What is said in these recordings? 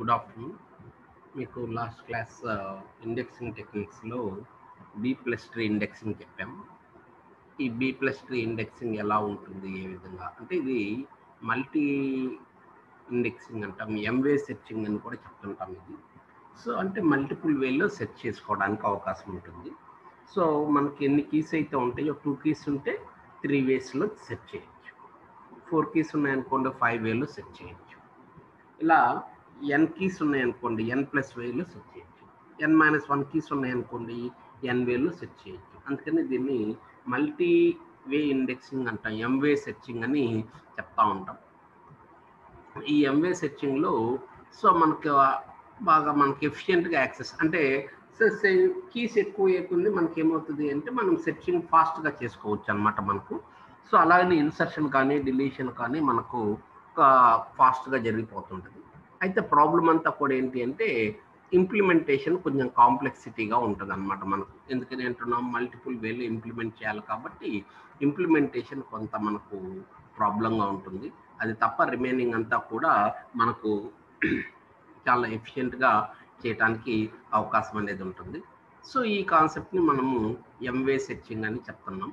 Good afternoon మీకు last class indexing టెక్నిక్స్లో B plus tree indexing చెప్పాం ఈ బి ప్లస్ ట్రీ ఇండెక్సింగ్ ఎలా ఉంటుంది ఏ విధంగా అంటే ఇది మల్టీ ఇండెక్సింగ్ అంటాం ఎంవే సెర్చింగ్ అని కూడా చెప్తుంటాం ఇది సో అంటే మల్టిపుల్ వేలో సెర్చ్ చేసుకోవడానికి అవకాశం ఉంటుంది సో మనకి ఎన్ని కీస్ అయితే ఉంటాయో టూ కీస్ ఉంటే త్రీ వేస్లో సెర్చ్ చేయొచ్చు ఫోర్ కీస్ ఉన్నాయనుకోండి ఫైవ్ వేలో సెర్చ్ చేయొచ్చు ఇలా ఎన్ కీస్ ఉన్నాయనుకోండి ఎన్ ప్లస్ వేలో సెర్చ్ చేయొచ్చు ఎన్ మైనస్ వన్ కీస్ ఉన్నాయనుకోండి ఎన్ వేలో సెర్చ్ చేయొచ్చు అందుకని దీన్ని మల్టీ వే ఇండెక్సింగ్ అంటాం ఎంవే సెర్చింగ్ అని చెప్తా ఉంటాం ఈ ఎంవే సెర్చింగ్లో సో మనకి బాగా మనకి ఎఫిషియెంట్గా యాక్సెస్ అంటే కీస్ ఎక్కువ ఎక్కుంది మనకి ఏమవుతుంది అంటే మనం సెర్చింగ్ ఫాస్ట్గా చేసుకోవచ్చు అనమాట మనకు సో అలాగే ఇన్సర్షన్ కానీ డిలీషన్ కానీ మనకు ఫాస్ట్గా జరిగిపోతుంటుంది అయితే ప్రాబ్లం అంతా కూడా ఏంటి అంటే ఇంప్లిమెంటేషన్ కొంచెం కాంప్లెక్సిటీగా ఉంటుంది అనమాట మనకు ఎందుకని అంటున్నాం మల్టిపుల్ వేలు ఇంప్లిమెంట్ చేయాలి కాబట్టి ఇంప్లిమెంటేషన్ కొంత మనకు ప్రాబ్లంగా ఉంటుంది అది తప్ప రిమైనింగ్ అంతా కూడా మనకు చాలా ఎఫిషియెంట్గా చేయడానికి అవకాశం అనేది ఉంటుంది సో ఈ కాన్సెప్ట్ని మనము ఎంవే సెర్చింగ్ అని చెప్తున్నాం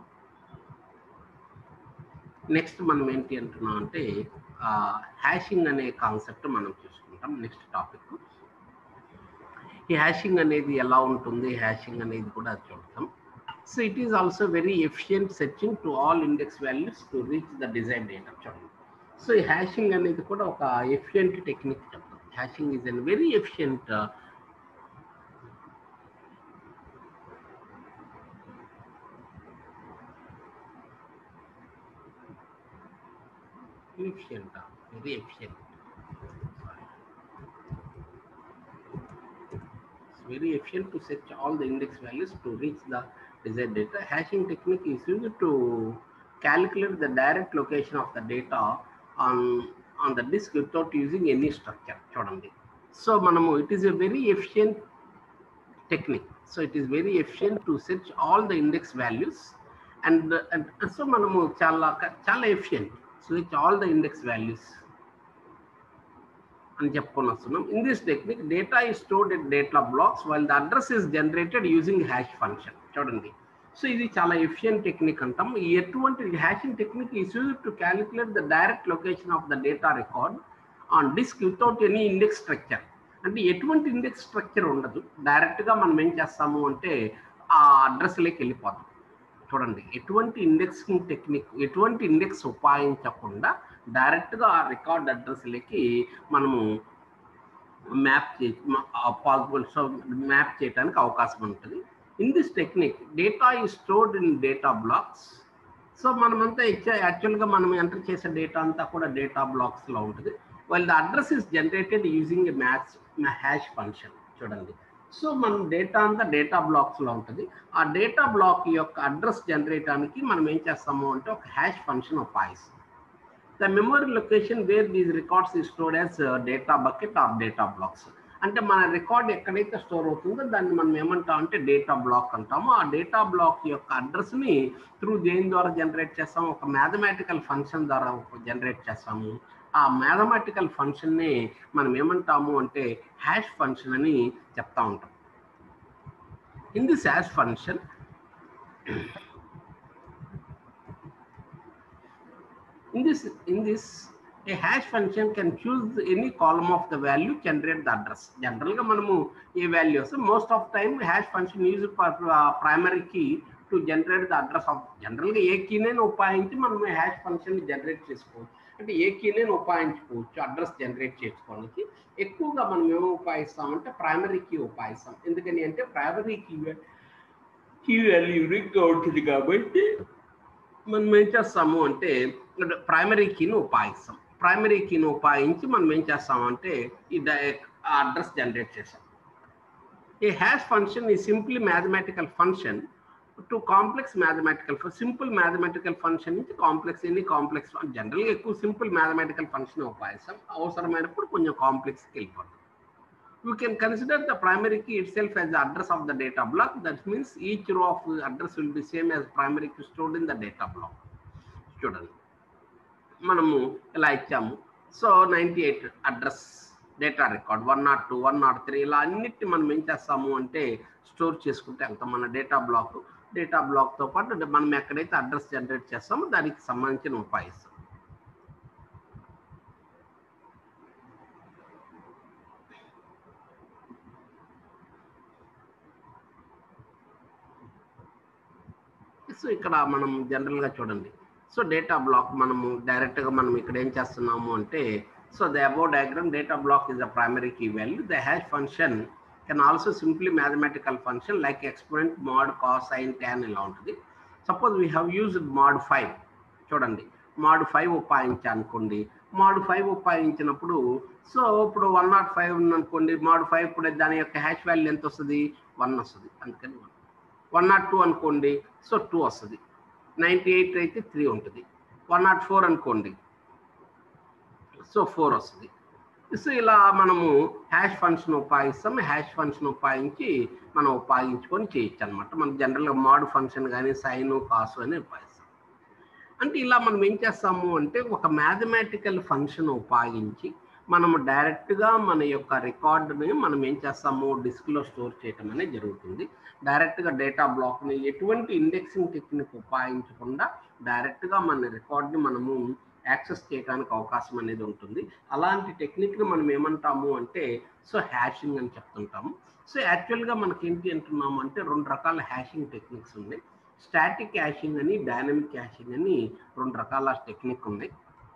నెక్స్ట్ మనం ఏంటి అంటున్నాం అంటే హ్యాషింగ్ అనే కాన్సెప్ట్ మనం చూసుకుంటాం నెక్స్ట్ టాపిక్ ఈ హ్యాషింగ్ అనేది ఎలా ఉంటుంది హ్యాషింగ్ అనేది కూడా చూడతాం so it is also very efficient searching to all index values to reach the design data చూడండి సో ఈ హ్యాషింగ్ అనేది కూడా ఒక ఎఫిషియంట్ టెక్నిక్ చెప్తాం hashing is an very efficient efficient, very efficient. It's very efficient to search all the index values to reach the desired data. Hashing technique is used to calculate the direct location of the data on, on the disk without using any structure. చూడండి so మనము it is a very efficient technique so it is very efficient to search all the index values and so మనము చాలా చాలా efficient switch all the index values అని చెప్పుకొని వస్తున్నాం in this technique data is stored in data blocks while the address is generated using hash function చూడండి so ఇది చాలా efficient technique అంటాం ఎటువంటి hashing technique is use to calculate the direct location of the data record on disk without any index structure అంటే ఎటువంటి index structure ఉండదు డైరెక్ట్గా మనం ఏం చేస్తాము అంటే ఆ అడ్రస్లోకి వెళ్ళిపోతాం చూడండి ఎటువంటి ఇండెక్సింగ్ టెక్నిక్ ఎటువంటి ఇండెక్స్ ఉపాయించకుండా డైరెక్ట్గా ఆ రికార్డ్ అడ్రస్లకి మనము మ్యాప్ చే పాసిబుల్ సో మ్యాప్ చేయడానికి అవకాశం ఉంటుంది in this technique data is stored in data blocks so మనమంతా యాక్చువల్గా మనం ఎంటర్ చేసే డేటా అంతా కూడా డేటా బ్లాక్స్లో ఉంటుంది while the address is generated using a maths hash function చూడండి సో మనం డేటా అంతా డేటా బ్లాక్స్లో ఉంటుంది ఆ డేటా బ్లాక్ యొక్క అడ్రస్ జనరేట్ అవడానికి మనం ఏం చేస్తాము అంటే ఒక హ్యాష్ ఫంక్షన్ ఉపయోగిస్తాం the memory location where these records is stored as data bucket of data blocks అంటే మన రికార్డ్ ఎక్కడైతే స్టోర్ అవుతుందో దాన్ని మనం ఏమంటాం అంటే డేటా బ్లాక్ అంటాము ఆ డేటా బ్లాక్ యొక్క అడ్రస్ని త్రూ దేని ద్వారా జనరేట్ చేస్తాము ఒక మ్యాథమెటికల్ ఫంక్షన్ ద్వారా జనరేట్ చేస్తాము ఆ మ్యాథమెటికల్ ఫంక్షన్ని మనం ఏమంటాము అంటే హ్యాష్ ఫంక్షన్ అని చెప్తా ఉంటాం in this hash function in this in this a hash function can choose any column of the value generate the address general గా మనము ఏ values most of time hash function use for primary key to generate the address of జనరల్గా ఏ కీనైనా ఉపయోగించి మనం hash function generate చేసుకోవచ్చు అంటే ఏ కీనైనా ఉపయోగించుకోవచ్చు అడ్రస్ జనరేట్ చేసుకోవడానికి ఎక్కువగా మనం ఏమో ఉపయోగిస్తామంటే ప్రైమరీ కీ ఉపయోగిస్తాం ఎందుకని అంటే ప్రైమరీ కీ కీ వాల్యూ యూనిక్గా ఉంటుంది కాబట్టి మనం ఏం చేస్తాము అంటే ప్రైమరీ కీని ఉపయోగిస్తాం ప్రైమరీ కీని ఉపయోగించి మనం ఏం చేస్తామంటే ఈ అడ్రస్ జనరేట్ చేస్తాం a hash function is simply mathematical function to complex mathematical simple mathematical function నుంచి కాంప్లెక్స్ ఎన్ని కాంప్లెక్స్ జనరల్గా ఎక్కువ సింపుల్ మ్యాథమెటికల్ ఫంక్షన్ ఉపయోగిస్తాం అవసరమైనప్పుడు కొంచెం కాంప్లెక్స్కి వెళ్ళిపోతాం you can consider the primary key itself as the address of the data block. That means each row of address will be same as primary key stored in the data block. చూడండి మనము ఇలా ఇచ్చాము so ninety eight address data record one nought two one nought three ఇలా అన్నిటిని మనం ఏం చేస్తాము అంటే స్టోర్ చేసుకుంటే వెళ్తాం మన డేటా బ్లాక్ డేటా బ్లాక్తో పాటు మనం ఎక్కడైతే అడ్రస్ జనరేట్ చేస్తామో దానికి సంబంధించిన ఉపాయిస్తాం సో ఇక్కడ మనం జనరల్గా చూడండి సో డేటా బ్లాక్ మనము డైరెక్ట్గా మనం ఇక్కడ ఏం చేస్తున్నాము అంటే so the above diagram data block is the primary key value the hash function can also simply mathematical function like exponent mod cos sine tan ఇలా ఉంటుంది suppose we have used mod five చూడండి mod five ఉపయోగించానుకోండి mod five ఉపయోగించినప్పుడు so ఇప్పుడు one nought five ఉందనుకోండి mod five ఇప్పుడు దాని యొక్క హ్యాష్ వాల్యూ ఎంత వస్తుంది వన్ వస్తుంది అందుకని వన్ వన్ నాట్ టూ అనుకోండి సో టూ వస్తుంది నైంటీ ఎయిట్ అయితే త్రీ ఉంటుంది వన్ నాట్ ఫోర్ అనుకోండి సో ఫోర్ వస్తుంది సో ఇలా మనము హ్యాష్ ఫంక్షన్ ఉపయోగిస్తాం హ్యాష్ ఫంక్షన్ ఉపయోగించి మనం ఉపయోగించుకొని చేయొచ్చు అనమాట మనం జనరల్గా మాడ్ ఫంక్షన్ కానీ సైను కాసు అని ఉపయోగిస్తాం అంటే ఇలా మనం ఏం చేస్తాము అంటే ఒక మ్యాథమెటికల్ ఫంక్షన్ ఉపయోగించి మనము డైరెక్ట్గా మన యొక్క రికార్డుని మనం ఏం చేస్తాము డిస్క్లో స్టోర్ చేయటం అనేది జరుగుతుంది డైరెక్ట్గా డేటా బ్లాక్ని ఎటువంటి ఇండెక్సింగ్ టెక్నిక్ ఉపయోగించకుండా డైరెక్ట్గా మన రికార్డ్ని మనము యాక్సెస్ చేయడానికి అవకాశం అనేది ఉంటుంది అలాంటి టెక్నిక్ని మనం ఏమంటాము అంటే సో హ్యాషింగ్ అని చెప్తుంటాము సో యాక్చువల్గా మనకి ఏంటి అంటున్నాము అంటే రెండు రకాల హ్యాషింగ్ టెక్నిక్స్ ఉన్నాయి స్టాటిక్ హ్యాషింగ్ అని డైనమిక్ హ్యాషింగ్ అని రెండు రకాల టెక్నిక్ ఉన్నాయి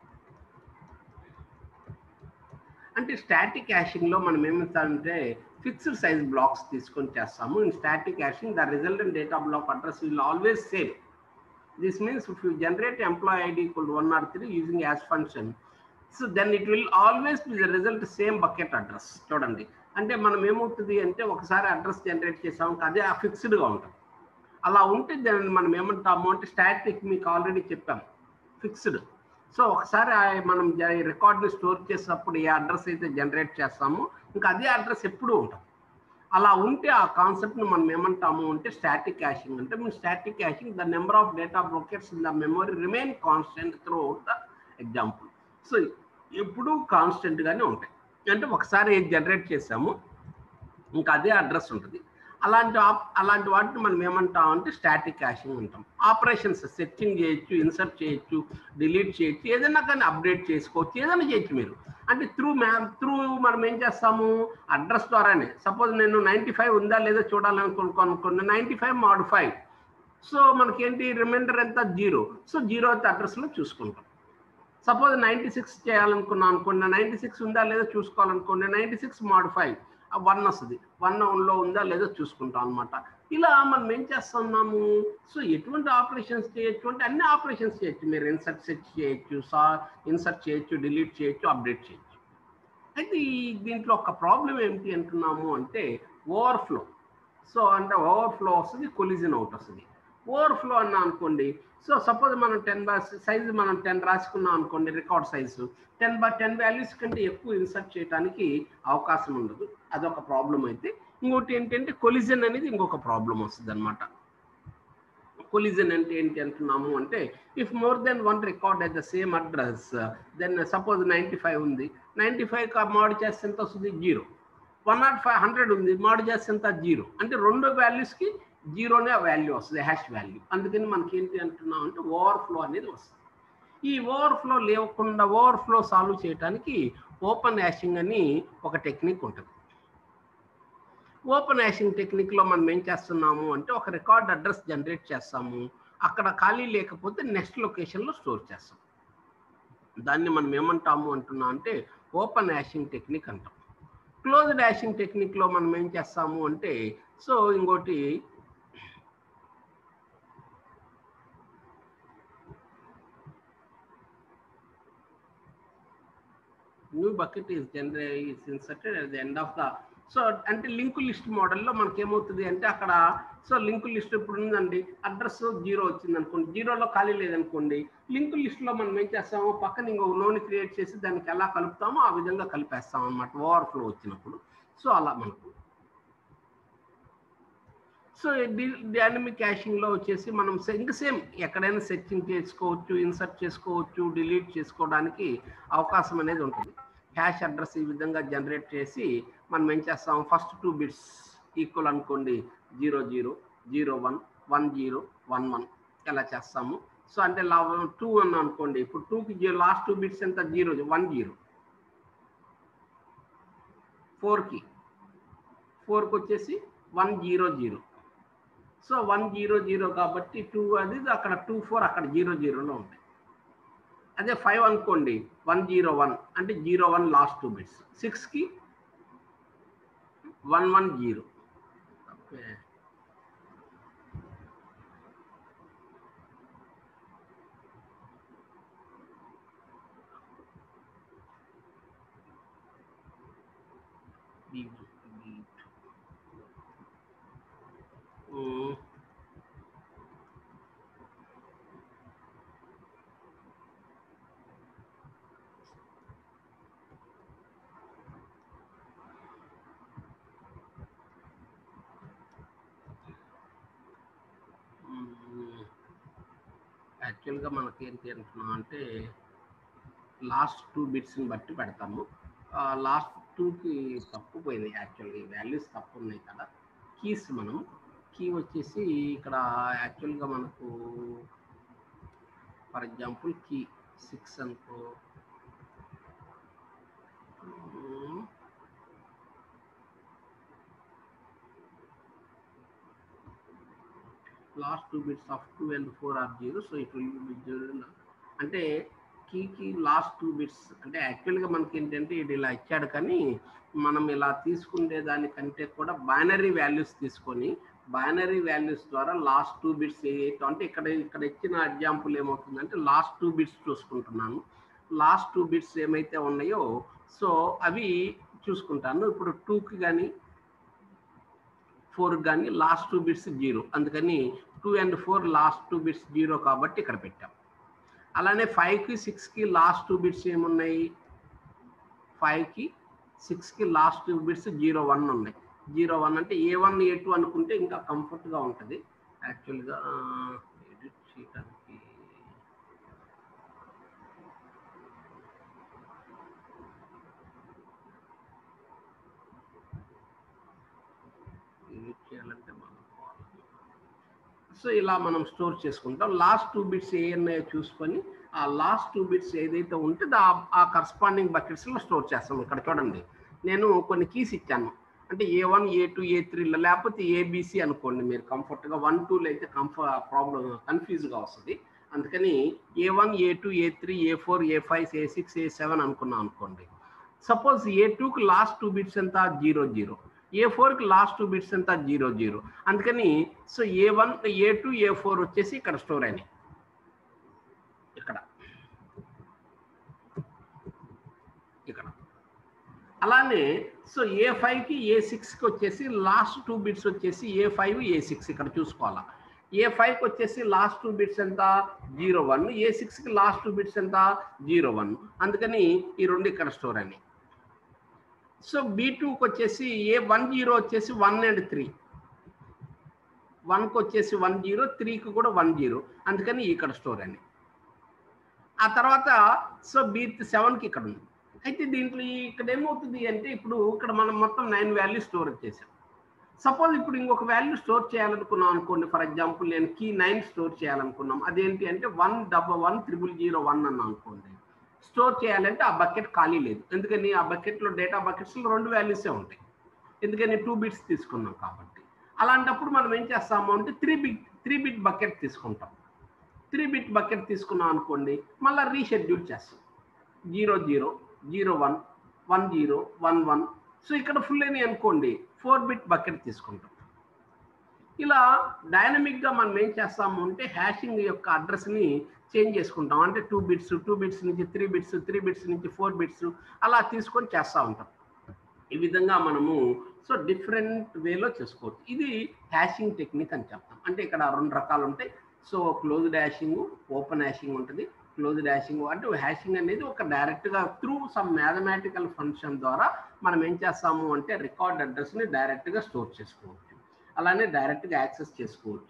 అంటే స్టాటిక్ హ్యాషింగ్లో మనం ఏమిస్తామంటే ఫిక్స్డ్ సైజ్ బ్లాక్స్ తీసుకొని చేస్తాము in static hashing the resultant data block address will always same this means if you generate employee ID equal one or three using hash function so then it will always be the result same bucket address చూడండి అంటే మనం ఏమవుతుంది అంటే ఒకసారి address generate చేసాము అదే ఫిక్స్డ్గా ఉంటుంది అలా ఉంటే దాన్ని మనం ఏమంటాము అంటే స్టాటిక్ మీకు ఆల్రెడీ చెప్పాము ఫిక్స్డ్ సో ఒకసారి మనం రికార్డ్ని స్టోర్ చేసినప్పుడు ఏ అడ్రస్ అయితే జనరేట్ చేస్తామో ఇంకా అదే అడ్రస్ ఎప్పుడూ ఉంటుంది అలా ఉంటే ఆ కాన్సెప్ట్ని మనం ఏమంటాము అంటే స్టాటిక్ క్యాషింగ్ అంటే మీ static hashing the number of data buckets in the memory remain constant throughout the example so ఎప్పుడూ కాన్స్టెంట్గానే ఉంటాయి అంటే ఒకసారి ఏది జనరేట్ చేసాము ఇంకా అదే అడ్రస్ ఉంటుంది అలాంటి అలాంటి వాటిని మనం ఏమంటాం అంటే స్టాటిక్ క్యాషింగ్ అంటాం ఆపరేషన్స్ సెర్చింగ్ చేయొచ్చు ఇన్సర్ట్ చేయొచ్చు డిలీట్ చేయొచ్చు ఏదైనా కానీ అప్డేట్ చేసుకోవచ్చు ఏదైనా చేయొచ్చు మీరు అంటే త్రూ మ్యామ్ త్రూ మనం ఏం చేస్తాము అడ్రస్ ద్వారానే సపోజ్ నేను నైంటీ ఫైవ్ ఉందా లేదా చూడాలనుకో అనుకోండి ninety five mod five so మనకేంటి రిమైండర్ ఎంత జీరో సో జీరో అడ్రస్లో చూసుకుంటాం సపోజ్ నైంటీ సిక్స్ చేయాలనుకున్నాం అనుకోండి నైంటీ సిక్స్ ఉందా లేదా చూసుకోవాలనుకోండి ninety six mod five one వస్తుంది వన్ లో ఉందా లేదో చూసుకుంటాం అనమాట ఇలా మనం ఏం చేస్తున్నాము సో ఎటువంటి ఆపరేషన్స్ చేయొచ్చు అంటే అన్ని ఆపరేషన్స్ చేయొచ్చు మీరు ఇన్సర్ట్ సెర్చ్ చేయొచ్చు సా ఇన్సర్ట్ చేయొచ్చు డిలీట్ చేయొచ్చు అప్డేట్ చేయొచ్చు అయితే ఈ దీంట్లో ఒక ప్రాబ్లం ఏంటి అంటున్నాము అంటే ఓవర్ఫ్లో సో అంటే ఓవర్ఫ్లో వస్తుంది కొలిజన్ అవుట్ వస్తుంది ఓవర్ఫ్లో అన్నా అనుకోండి సో సపోజ్ మనం టెన్ బై సైజు మనం టెన్ రాసుకున్నాం అనుకోండి record size ten by ten values కంటే ఎక్కువ ఇన్సర్ట్ చేయడానికి అవకాశం ఉండదు అదొక ప్రాబ్లం అయితే ఇంకోటి ఏంటంటే కొలిజన్ అనేది ఇంకొక ప్రాబ్లం వస్తుంది అనమాట కొలిజన్ అంటే ఏంటి అంటున్నాము అంటే if more then one record at the same address then suppose ninety five ఉంది నైంటీ ఫైవ్ మాడ్ చేస్తే ఎంత వస్తుంది zero one nought five hundred ఉంది మాడ్ చేస్తే ఎంత జీరో అంటే రెండు వాల్యూస్కి జీరోనే వాల్యూ వస్తుంది హ్యాష్ వాల్యూ అందుకని మనకి ఏంటి అంటున్నాం అంటే ఓవర్ఫ్లో అనేది వస్తుంది ఈ ఓవర్ఫ్లో లేకుండా ఓవర్ఫ్లో సాల్వ్ చేయడానికి ఓపెన్ హ్యాషింగ్ అని ఒక టెక్నిక్ ఉంటుంది ఓపెన్ హ్యాషింగ్ టెక్నిక్లో మనం ఏం చేస్తున్నాము అంటే ఒక రికార్డ్ అడ్రస్ జనరేట్ చేస్తాము అక్కడ ఖాళీ లేకపోతే నెక్స్ట్ లొకేషన్లో స్టోర్ చేస్తాం దాన్ని మనం ఏమంటాము అంటున్నాం అంటే ఓపెన్ హ్యాషింగ్ టెక్నిక్ అంటాం క్లోజ్డ్ హ్యాషింగ్ టెక్నిక్లో మనం ఏం చేస్తాము అంటే సో ఇంకోటి new bucket is generate is inserted at the end of the so అంటే లింక్ లిస్ట్ మోడల్లో మనకి ఏమవుతుంది అంటే అక్కడ సో లింక్ లిస్ట్ ఇప్పుడు ఉందండి అడ్రస్ జీరో వచ్చింది అనుకోండి జీరోలో ఖాళీ లేదనుకోండి లింక్ లిస్ట్లో మనం ఏం చేస్తామో పక్కన ఇంకొక నోని క్రియేట్ చేసి దానికి ఎలా కలుపుతామో ఆ విధంగా కలిపేస్తాం అనమాట ఓవర్ఫ్లో వచ్చినప్పుడు సో అలా మనకు సో డైనమిక్ క్యాషింగ్లో వచ్చేసి మనం ఇంక సేమ్ ఎక్కడైనా సెర్చింగ్ చేసుకోవచ్చు ఇన్సర్ట్ చేసుకోవచ్చు డిలీట్ చేసుకోవడానికి అవకాశం అనేది ఉంటుంది హ్యాష్ అడ్రస్ ఈ విధంగా జనరేట్ చేసి మనం ఏం చేస్తాం ఫస్ట్ టూ బిట్స్ ఈక్వల్ అనుకోండి zero zero zero one one zero one one ఎలా చేస్తాము సో అంటే టూ వన్ అనుకోండి ఇప్పుడు టూకి జీరో లాస్ట్ టూ బిట్స్ ఎంత జీరో వన్ జీరో ఫోర్కి ఫోర్కి వచ్చేసి one zero zero so one zero zero కాబట్టి టూ అది అక్కడ టూ ఫోర్ అక్కడ జీరో జీరోలో ఉంటాయి అదే ఫైవ్ అనుకోండి వన్ జీరో వన్ అంటే zero one last two bits సిక్స్కి వన్ వన్ జీరో ఓకే యాక్చువల్గా మనకి ఏంటి అంటున్నాం అంటే లాస్ట్ టూ బిట్స్ని బట్టి పెడతాము లాస్ట్ టూకి తప్పు పోయినాయి యాక్చువల్గా ఈ వాల్యూస్ తప్పు ఉన్నాయి కదా కీస్ మనం కీ వచ్చేసి ఇక్కడ యాక్చువల్గా మనకు ఫర్ ఎగ్జాంపుల్ కీ సిక్స్ అనుకో last two bits of two and four are zero so it will be zero అంటే కీకి లాస్ట్ టూ బిట్స్ అంటే యాక్చువల్గా మనకి ఏంటంటే ఇది ఇలా ఇచ్చాడు కానీ మనం ఇలా తీసుకునే దానికంటే కూడా బైనరీ వాల్యూస్ తీసుకొని బైనరీ వాల్యూస్ ద్వారా లాస్ట్ టూ బిట్స్ ఏదైతే అంటే ఇక్కడ ఇక్కడ ఇచ్చిన ఎగ్జాంపుల్ ఏమవుతుందంటే లాస్ట్ టూ బిట్స్ చూసుకుంటున్నాను లాస్ట్ టూ బిట్స్ ఏమైతే ఉన్నాయో సో అవి చూసుకుంటాను ఇప్పుడు టూకి కానీ ఫోర్ కానీ లాస్ట్ టూ బిట్స్ జీరో అందుకని two and four last two bits zero కాబట్టి ఇక్కడ పెట్టాం అలానే ఫైవ్కి సిక్స్కి లాస్ట్ టూ బిట్స్ ఏమున్నాయి ఫైవ్కి సిక్స్కి last two bits zero one ఉన్నాయి జీరో వన్ అంటే ఏ వన్ ఏ టూ అనుకుంటే ఇంకా కంఫర్ట్గా ఉంటుంది యాక్చువల్గా ఎడిట్ చేయడానికి ఎడిట్ చేయాలంటే మనం సో ఇలా మనం స్టోర్ చేసుకుంటాం లాస్ట్ టూ బిట్స్ ఏ ఉన్నాయో చూసుకొని ఆ లాస్ట్ టూ బిట్స్ ఏదైతే ఉంటుందో ఆ కరస్పాండింగ్ బకెట్స్లో స్టోర్ చేస్తాం ఇక్కడ చూడండి నేను కొన్ని కీస్ ఇచ్చాను అంటే ఏ వన్ ఏ టూ ఏ త్రీలో లేకపోతే ఏబిసి అనుకోండి మీరు కంఫర్ట్గా వన్ టూలో అయితే కంఫ ప్రాబ్లం కన్ఫ్యూజ్గా వస్తుంది అందుకని A one A two A three A four A five A six A seven అనుకున్నాం అనుకోండి సపోజ్ ఏ టూకి లాస్ట్ టూ బిట్స్ ఎంత జీరో జీరో ఏ ఫోర్కి లాస్ట్ టూ బిట్స్ ఎంత జీరో జీరో అందుకని so A one A two A four వచ్చేసి ఇక్కడ store అయినాయి ఇక్కడ ఇక్కడ అలానే సో ఏ ఫైవ్కి ఏ సిక్స్కి వచ్చేసి లాస్ట్ టూ బిట్స్ వచ్చేసి ఏ ఫైవ్ ఏ సిక్స్ ఇక్కడ చూసుకోవాలా ఏ ఫైవ్కి వచ్చేసి లాస్ట్ టూ బిట్స్ ఎంత జీరో వన్ ఏ సిక్స్కి లాస్ట్ టూ బిట్స్ ఎంత జీరో వన్ అందుకని ఈ రెండు ఇక్కడ స్టోర్ అయినాయి సో బీ టూకి వచ్చేసి ఏ వన్ జీరో వచ్చేసి వన్ అండ్ త్రీ వన్కి వచ్చేసి వన్ జీరో త్రీకి కూడా వన్ జీరో అందుకని ఇక్కడ స్టోర్ అని ఆ తర్వాత సో బీ సెవెన్కి ఇక్కడ ఉంది అయితే దీంట్లో ఇక్కడ ఏమవుతుంది అంటే ఇప్పుడు ఇక్కడ మనం మొత్తం నైన్ వాల్యూ స్టోర్ చేసాం సపోజ్ ఇప్పుడు ఇంకొక వాల్యూ స్టోర్ చేయాలనుకున్నాం అనుకోండి ఫర్ ఎగ్జాంపుల్ నేను కీ నైన్ స్టోర్ చేయాలనుకున్నాం అదేంటి అంటే one double one triple zero one అన్నా అనుకోండి స్టోర్ చేయాలంటే ఆ బకెట్ ఖాళీ లేదు ఎందుకని ఆ బకెట్లో డేటా బకెట్స్లో రెండు వాల్యూసే ఉంటాయి ఎందుకని టూ బిట్స్ తీసుకున్నాం కాబట్టి అలాంటప్పుడు మనం ఏం చేస్తాము అంటే three bit three bit bucket తీసుకుంటాం త్రీ బిట్ బకెట్ తీసుకున్నాం అనుకోండి మళ్ళీ రీషెడ్యూల్ చేస్తాం zero zero zero one one zero one one so ఇక్కడ ఫుల్ అని అనుకోండి ఫోర్ బిట్ బకెట్ తీసుకుంటాం ఇలా డైనమిక్గా మనం ఏం చేస్తాము అంటే హ్యాషింగ్ యొక్క అడ్రస్ని చేంజ్ చేసుకుంటాం అంటే టూ బిట్స్ టూ బిట్స్ నుంచి త్రీ బిట్స్ త్రీ బిట్స్ నుంచి ఫోర్ బిట్స్ అలా తీసుకొని చేస్తూ ఉంటాం ఈ విధంగా మనము సో డిఫరెంట్ వేలో చేసుకోవచ్చు ఇది హ్యాషింగ్ టెక్నిక్ అని చెప్తాం అంటే ఇక్కడ రెండు రకాలు ఉంటాయి so closed hashing open hashing ఉంటుంది క్లోజ్డ్ హ్యాషింగ్ అంటే హ్యాషింగ్ అనేది ఒక డైరెక్ట్గా త్రూ సమ్ మ్యాథమెటికల్ ఫంక్షన్ ద్వారా మనం ఏం చేస్తాము అంటే రికార్డ్ అడ్రస్ని డైరెక్ట్గా స్టోర్ చేసుకోవచ్చు అలానే డైరెక్ట్గా యాక్సెస్ చేసుకోవచ్చు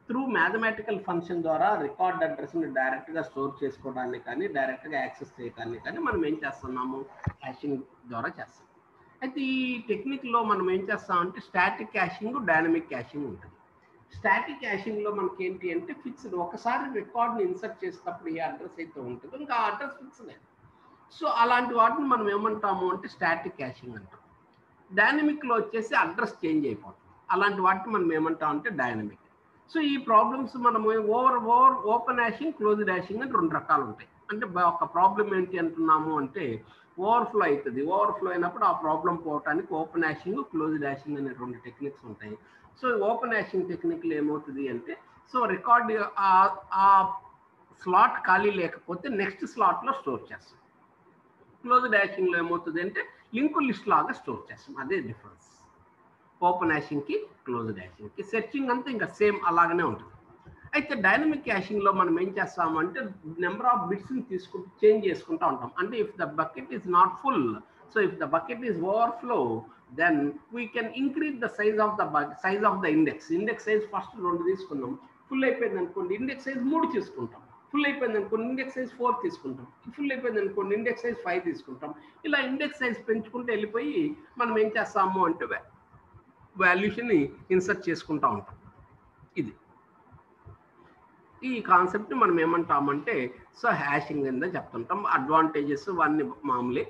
త్రూ మ్యాథమెటికల్ ఫంక్షన్ ద్వారా రికార్డ్ అడ్రస్ని డైరెక్ట్గా స్టోర్ చేసుకోవడానికి కానీ డైరెక్ట్గా యాక్సెస్ చేయడానికి కానీ మనం ఏం చేస్తున్నాము హ్యాషింగ్ ద్వారా చేస్తాం అయితే ఈ టెక్నిక్లో మనం ఏం చేస్తామంటే స్టాటిక్ క్యాషింగ్ డైనమిక్ క్యాషింగ్ ఉంటుంది స్టాటిక్ క్యాషింగ్లో మనకి ఏంటి అంటే ఫిక్స్డ్ ఒకసారి రికార్డ్ని ఇన్సర్ట్ చేసేటప్పుడు ఏ అడ్రస్ అయితే ఉంటుందో ఇంకా ఆ అడ్రస్ ఫిక్స్డ్ సో అలాంటి వాటిని మనం ఏమంటాము అంటే స్టాటిక్ క్యాషింగ్ అంటాం డైనమిక్లో వచ్చేసి అడ్రస్ చేంజ్ అయిపోతుంది అలాంటి వాటిని మనం ఏమంటాం అంటే డైనమిక్ సో ఈ ప్రాబ్లమ్స్ మనము over over open hashing close hashing అని రెండు రకాలు ఉంటాయి అంటే ఒక ప్రాబ్లం ఏంటి అంటున్నాము అంటే ఓవర్ఫ్లో అవుతుంది ఓవర్ఫ్లో అయినప్పుడు ఆ ప్రాబ్లం పోవటానికి ఓపెన్ హ్యాషింగ్ క్లోజ్ హ్యాషింగ్ అనే రెండు టెక్నిక్స్ ఉంటాయి సో ఓపెన్ హ్యాషింగ్ టెక్నిక్లో ఏమవుతుంది అంటే సో రికార్డ్ ఆ స్లాట్ ఖాళీ లేకపోతే నెక్స్ట్ స్లాట్లో స్టోర్ చేస్తాం క్లోజ్ డాషింగ్లో ఏమవుతుంది అంటే లింక్ లిస్ట్ లాగా స్టోర్ చేస్తాం అదే డిఫరెన్స్ ఓపెన్ హ్యాషింగ్కి క్లోజ్ డాషింగ్కి సెర్చింగ్ అంతా ఇంకా సేమ్ అలాగనే ఉంటుంది అయితే డైనమిక్ క్యాషింగ్లో మనం ఏం చేస్తామంటే నెంబర్ ఆఫ్ బిట్స్ని తీసుకుంటూ చేంజ్ చేసుకుంటూ ఉంటాం అంటే if the bucket is not full so if the bucket is overflow then we can increase the size of the size of the index index size first రెండు తీసుకున్నాం full అయిపోయింది అనుకోండి index size మూడు తీసుకుంటాం full అయిపోయింది అనుకోండి index size four తీసుకుంటాం full అయిపోయింది అనుకోండి ఇండెక్స్ సైజ్ ఫైవ్ తీసుకుంటాం ఇలా ఇండెక్స్ సైజ్ పెంచుకుంటూ వెళ్ళిపోయి మనం ఏం చేస్తాము అంటే వాల్యూషన్ని ఇన్సర్ట్ చేసుకుంటూ ఉంటాం ఇది ఈ కాన్సెప్ట్ మనం ఏమంటామంటే సో హ్యాషింగ్ కింద చెప్తుంటాం అడ్వాంటేజెస్ అన్ని మామూలే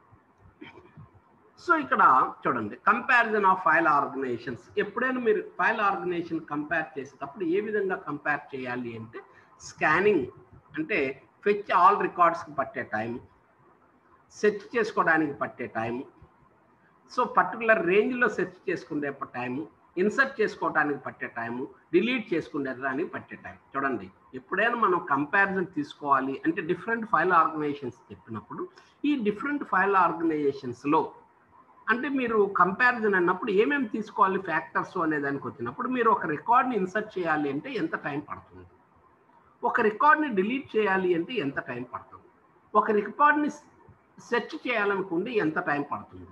సో ఇక్కడ చూడండి కంపారిజన్ ఆఫ్ ఫైల్ ఆర్గనైజేషన్స్ ఎప్పుడైనా మీరు ఫైల్ ఆర్గనైజేషన్ కంపేర్ చేసేటప్పుడు ఏ విధంగా కంపేర్ చేయాలి అంటే స్కానింగ్ అంటే ఫెచ్ ఆల్ రికార్డ్స్కి పట్టే టైం సెర్చ్ చేసుకోవడానికి పట్టే టైము సో పర్టికులర్ రేంజ్లో సెర్చ్ చేసుకునే టైము ఇన్సర్ట్ చేసుకోవడానికి పట్టే టైము డిలీట్ చేసుకునేదానికి పట్టే టైం చూడండి ఎప్పుడైనా మనం కంపారిజన్ తీసుకోవాలి అంటే డిఫరెంట్ ఫైల్ ఆర్గనైజేషన్స్ చెప్పినప్పుడు ఈ డిఫరెంట్ ఫైల్ ఆర్గనైజేషన్స్లో అంటే మీరు కంపారిజన్ అన్నప్పుడు ఏమేమి తీసుకోవాలి ఫ్యాక్టర్స్ అనే దానికి వచ్చినప్పుడు మీరు ఒక రికార్డ్ని ఇన్సర్ట్ చేయాలి అంటే ఎంత టైం పడుతుంది ఒక రికార్డ్ని డిలీట్ చేయాలి అంటే ఎంత టైం పడుతుంది ఒక రికార్డ్ని సెర్చ్ చేయాలనుకుంటే ఎంత టైం పడుతుంది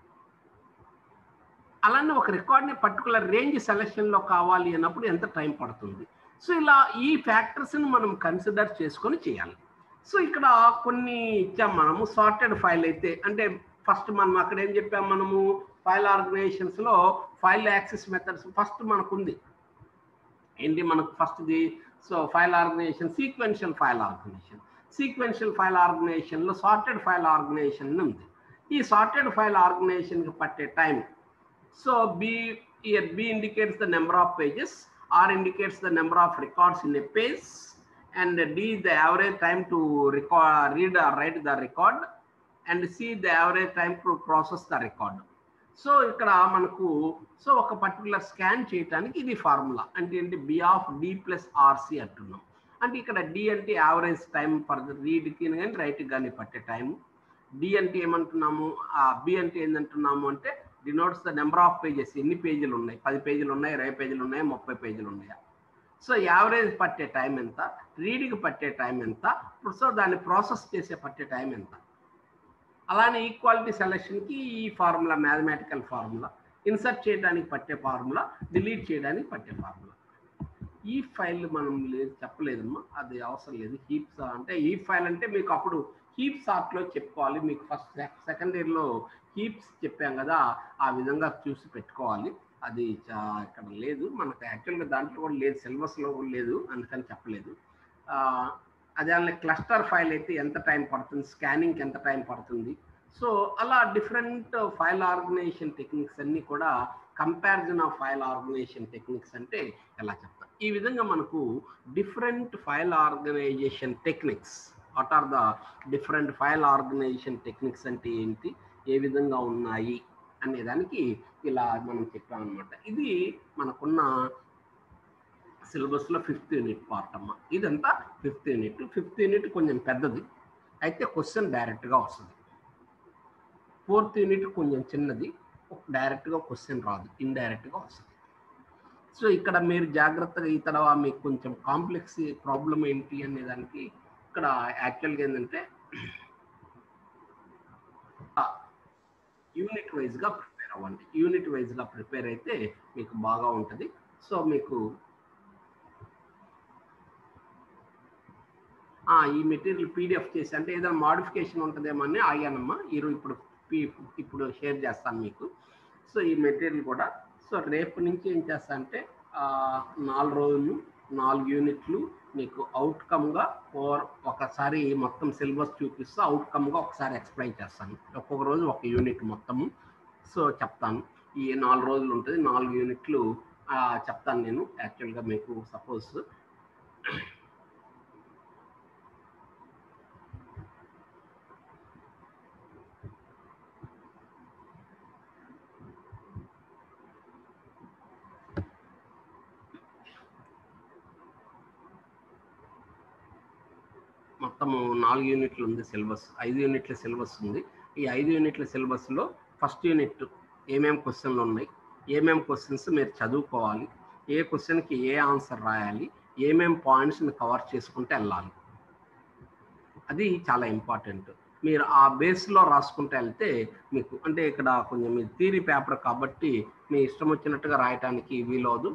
అలానే ఒక రికార్డ్ని పర్టికులర్ రేంజ్ సెలెక్షన్లో కావాలి అన్నప్పుడు ఎంత టైం పడుతుంది సో ఇలా ఈ ఫ్యాక్టర్స్ని మనం కన్సిడర్ చేసుకొని చేయాలి సో ఇక్కడ కొన్ని ఇచ్చాం మనము సార్టెడ్ ఫైల్ అయితే అంటే ఫస్ట్ మనం అక్కడ ఏం చెప్పాం మనము ఫైల్ ఆర్గనైజేషన్స్లో ఫైల్ యాక్సెస్ మెథడ్స్ ఫస్ట్ మనకు ఉంది ఏంటి మనకు ఫస్ట్ది so file organisation sequential file organisation sequential file ఆర్గనైజేషన్లో సార్టెడ్ ఫైల్ ఆర్గనైజేషన్ ఉంది ఈ సార్టెడ్ ఫైల్ ఆర్గనైజేషన్కి పట్టే time so B here b indicates the number of pages r indicates the number of records in a page and d is the average time to record read or write the record and c the average time to process the record so ఇక్కడ మనకు so ఒక particular scan చేయడానికి ఇది formula అంటే ఏంటి B of D plus RC అంటున్నాం అంటే ఇక్కడ డి అంటే యావరేజ్ టైం ఫర్ రీడ్కి కానీ రైట్కి కానీ పట్టే టైము డి అంటే ఏమంటున్నాము బి అంటే ఏంటంటున్నాము అంటే denotes the number of pages ఎన్ని పేజీలు ఉన్నాయి పది పేజీలు ఉన్నాయి ఇరవై పేజీలు ఉన్నాయి ముప్పై పేజీలు ఉన్నాయా సో యావరేజ్ పట్టే టైం ఎంత రీడ్కి పట్టే టైం ఎంత సో దాన్ని ప్రాసెస్ చేసే పట్టే టైం ఎంత అలానే ఈక్వాలిటీ సెలక్షన్కి ఈ ఫార్ములా మ్యాథమెటికల్ ఫార్ములా ఇన్సర్ట్ చేయడానికి పట్టే ఫార్ములా డిలీట్ చేయడానికి పట్టే ఫార్ములా ఈ ఫైల్ మనం లేదు చెప్పలేదమ్మా అది అవసరం లేదు హీప్స్ అంటే ఈ ఫైల్ అంటే మీకు అప్పుడు హీప్ సార్ట్లో చెప్పుకోవాలి మీకు ఫస్ట్ సెకండ్ ఇయర్లో హీప్స్ చెప్పాం కదా ఆ విధంగా చూసి పెట్టుకోవాలి అది ఇక్కడ లేదు మనకు యాక్చువల్గా దాంట్లో కూడా లేదు సిలబస్లో కూడా లేదు అందుకని చెప్పలేదు అదే క్లస్టర్ ఫైల్ అయితే ఎంత టైం పడుతుంది స్కానింగ్కి ఎంత టైం పడుతుంది సో అలా డిఫరెంట్ ఫైల్ ఆర్గనైజేషన్ టెక్నిక్స్ అన్నీ కూడా comparison of file organisation techniques అంటే ఎలా చెప్తాం ఈ విధంగా మనకు different file organisation techniques what are the different file organisation techniques అంటే ఏంటి ఏ విధంగా ఉన్నాయి అనే దానికి ఇలా మనం చెప్పామన్నమాట ఇది మనకున్న సిలబస్లో ఫిఫ్త్ యూనిట్ పార్ట్ అమ్మ ఇదంతా ఫిఫ్త్ యూనిట్ ఫిఫ్త్ యూనిట్ కొంచెం పెద్దది అయితే క్వశ్చన్ డైరెక్ట్గా వస్తుంది ఫోర్త్ యూనిట్ కొంచెం చిన్నది డైరెక్ట్గా క్వశ్చన్ రాదు ఇండైరెక్ట్గా వస్తుంది సో ఇక్కడ మీరు జాగ్రత్తగా ఈ తర్వాత మీకు కొంచెం కాంప్లెక్స్ ప్రాబ్లం ఏంటి అనే దానికి ఇక్కడ యాక్చువల్గా ఏంటంటే యూనిట్ వైజ్గా ప్రిపేర్ అవ్వండి యూనిట్ వైజ్గా ప్రిపేర్ అయితే మీకు బాగా ఉంటుంది సో మీకు ఆ, ఈ మెటీరియల్ పీడిఎఫ్ చేసి అంటే ఏదైనా మాడిఫికేషన్ ఉంటుందేమో అని ఆగానమ్మా ఈరోజు ఇప్పుడు పీ- ఇప్పుడు షేర్ చేస్తాను మీకు సో ఈ మెటీరియల్ కూడా సో రేపు నుంచి ఏం చేస్తా అంటే ఆ, నాలుగు రోజులు నాలుగు యూనిట్లు మీకు అవుట్కమ్గా ఫోర్ ఒకసారి మొత్తం సిలబస్ చూపిస్తూ అవుట్కమ్గా ఒకసారి ఎక్స్ప్లెయిన్ చేస్తాను ఒక్కొక్క రోజు ఒక యూనిట్ మొత్తము సో చెప్తాను ఈ నాలుగు రోజులు ఉంటుంది నాలుగు యూనిట్లు ఆ, చెప్తాను నేను యాక్చువల్గా మీకు సపోజ్ మొత్తము నాలుగు యూనిట్లు ఉంది సిలబస్ ఐదు యూనిట్ల సిలబస్ ఉంది ఈ ఐదు యూనిట్ల సిలబస్లో ఫస్ట్ యూనిట్ ఏమేం క్వశ్చన్లు ఉన్నాయి ఏమేం క్వశ్చన్స్ మీరు చదువుకోవాలి ఏ క్వశ్చన్కి ఏ ఆన్సర్ రాయాలి ఏమేం పాయింట్స్ని కవర్ చేసుకుంటే వెళ్ళాలి అది చాలా ఇంపార్టెంట్ మీరు ఆ బేస్లో రాసుకుంటూ వెళ్తే మీకు అంటే ఇక్కడ కొంచెం మీ థీరీ పేపర్ కాబట్టి మీ ఇష్టం వచ్చినట్టుగా రాయటానికి వీలవదు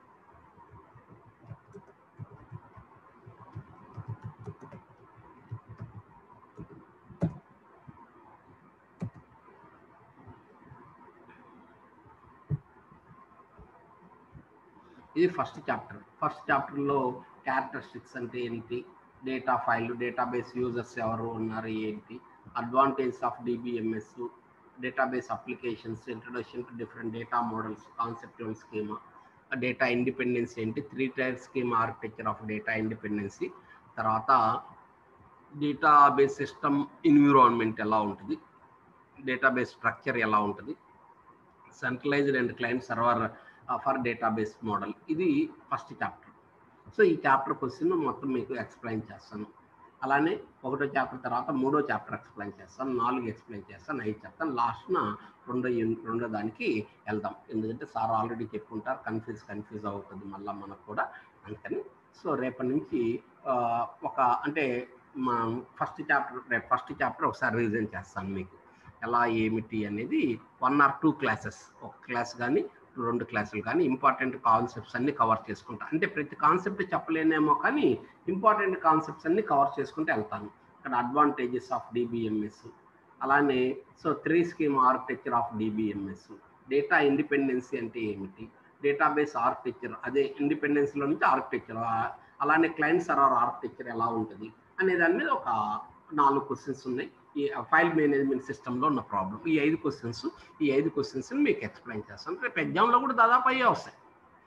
ఇది ఫస్ట్ చాప్టర్ ఫస్ట్ చాప్టర్లో క్యారెక్టరిస్టిక్స్ అంటే ఏంటి డేటా ఫైల్ డేటాబేస్ యూజర్స్ ఎవరు ఉన్నారు ఏంటి advantage of DBMS database applications introduction to different data models conceptual schema data independence ఏంటి three tier scheme architecture of data independency తర్వాత డేటాబేస్ సిస్టమ్ ఎన్విరాన్మెంట్ ఎలా ఉంటుంది డేటాబేస్ స్ట్రక్చర్ ఎలా ఉంటుంది centralised and client server for database model ఇది first chapter so ఈ chapter question మొత్తం మీకు ఎక్స్ప్లెయిన్ చేస్తాను అలానే ఒకటో చాప్టర్ తర్వాత మూడో చాప్టర్ ఎక్స్ప్లెయిన్ చేస్తాను నాలుగు ఎక్స్ప్లెయిన్ చేస్తాను ఐదు చెప్తాను లాస్ట్న రెండో యూనిట్ రెండో దానికి వెళ్దాం ఎందుకంటే సార్ ఆల్రెడీ చెప్పుకుంటారు కన్ఫ్యూజ్ కన్ఫ్యూజ్ అవుతుంది మళ్ళీ మనకు కూడా అందుకని సో రేపటి నుంచి ఆ, ఒక అంటే మా ఫస్ట్ చాప్టర్ రేపు ఫస్ట్ చాప్టర్ ఒకసారి రివిజన్ చేస్తాను మీకు ఎలా ఏమిటి అనేది వన్ ఆర్ టూ క్లాసెస్ ఒక క్లాస్ కానీ రెండు క్లాసులు కానీ ఇంపార్టెంట్ కాన్సెప్ట్స్ అన్ని కవర్ చేసుకుంటా అంటే ప్రతి కాన్సెప్ట్ చెప్పలేనేమో కానీ ఇంపార్టెంట్ కాన్సెప్ట్స్ అన్ని కవర్ చేసుకుంటూ వెళ్తాను ఇక్కడ అడ్వాంటేజెస్ ఆఫ్ డిబిఎంఎస్ అలానే so three scheme architecture of DBMS data independency అంటే ఏమిటి డేటాబేస్ ఆర్కిటెక్చర్ అదే ఇండిపెండెన్స్లో నుంచి ఆర్కిటెక్చర్ అలానే క్లయింట్ సర్వర్ ఆర్కిటెక్చర్ ఎలా ఉంటుంది అనే దాని మీద ఒక నాలుగు క్వశ్చన్స్ ఉన్నాయి ఈ ఫైల్ మేనేజ్మెంట్ సిస్టంలో ఉన్న ప్రాబ్లం ఈ ఐదు క్వశ్చన్స్ ఈ ఐదు క్వశ్చన్స్ మీకు ఎక్స్ప్లెయిన్ చేస్తాను రేపు ఎగ్జామ్లో కూడా దాదాపు అయ్యే వస్తాయి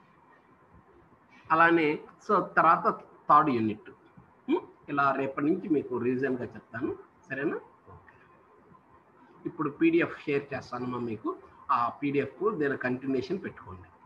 అలానే సో తర్వాత థర్డ్ యూనిట్ ఇలా రేపటి నుంచి మీకు రీజన్గా చెప్తాను సరేనా ఓకే ఇప్పుడు పీడిఎఫ్ షేర్ చేస్తానమ్మా మీకు ఆ పీడిఎఫ్ దీని కంటిన్యూషన్ పెట్టుకోండి